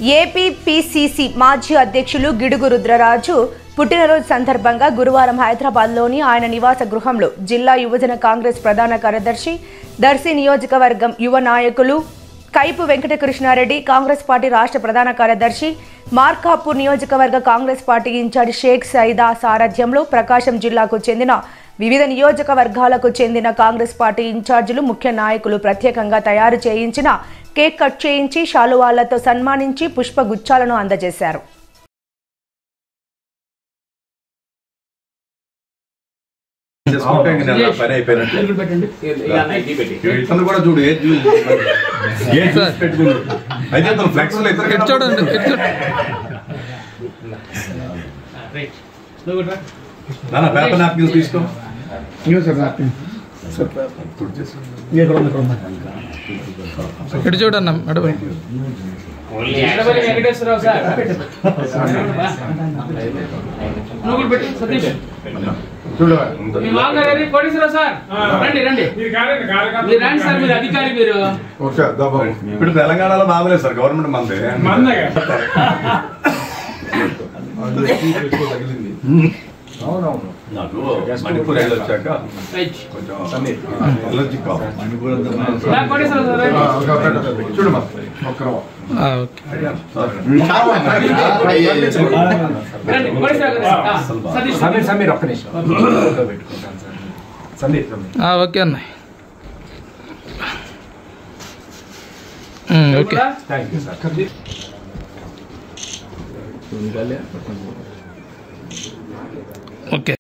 APPCC మాజీ అధ్యక్షులు గిడుగు రుద్రరాజు పుట్టినరోజు సందర్భంగా గురువారం హైదరాబాద్లోని ఆయన నివాస గృహంలో జిల్లా యువజన కాంగ్రెస్ ప్రధాన కార్యదర్శి దర్శి నియోజకవర్గం యువ నాయకులు కైపు వెంకటకృష్ణారెడ్డి కాంగ్రెస్ పార్టీ రాష్ట్ర ప్రధాన కార్యదర్శి మార్కాపూర్ నియోజకవర్గ కాంగ్రెస్ పార్టీ ఇన్ఛార్జ్ షేక్ సైదా సారథ్యంలో ప్రకాశం జిల్లాకు చెందిన వివిధ నియోజకవర్గాలకు చెందిన కాంగ్రెస్ పార్టీ ఇన్ఛార్జీలు ముఖ్య నాయకులు ప్రత్యేకంగా తయారు చేయించిన కేక్ కట్ చేయించి శాలువాళ్లతో సన్మానించి పుష్పగుచ్చాలను అందజేశారు చేసుకుంటే ఇంక నెల పని అయిపోయినట్టు చేతులు పెట్టండి ఇక అన్న ఇది పెట్టి ఇతను కూడా చూడు ఏది చూసి ఏది చూసి పెట్టుకున్నాడు అయితే అతను ఫ్లెక్స్ ఇటు చూడండి ఇటు చూడండి రైట్ నువ్వు కూడా రా. నాన్న పేపర్ నాప్కిన్స్ తీసుకో ఇవ్వ సార్ నాప్కిన్ సార్ తుడిచేసి. ఇక్కడ ఉంది ఇక్కడ ఉంది ఇటు చూడన్న మేడం ఎడబడి వెంకటేశ్వరరావు సార్ నువ్వు కూడా పెట్టు సతీష్ చూడు మీ మామగారు ఎవరు? కోటేశ్వరరావు సార్ రండి రండి మీరు రండి సార్ మీరు అధికారి మీరు ఓకే బాబు ఇప్పుడు తెలంగాణలో మామూలే సార్ గవర్నమెంట్ మంది అవునవును నాకు మణిపూర్ వెళ్ళి వచ్చాక రైట్ కొంచెం ఎలర్జీ కావాలి రా, కోటేశ్వరరావు సార్ రండి. చూడమ్మా ఒక్కరవ ఆ, ఓకే రండి కోటేశ్వరరావు గారు ఆ, సతీష్ సమీర్ సమీర్ ఒక్క నిమిషం సమీర్ సమీర్ ఆ, ఓకే అన్న ఉమ్, ఓకే కూడా థ్యాంక్ యూ సార్ ఓకే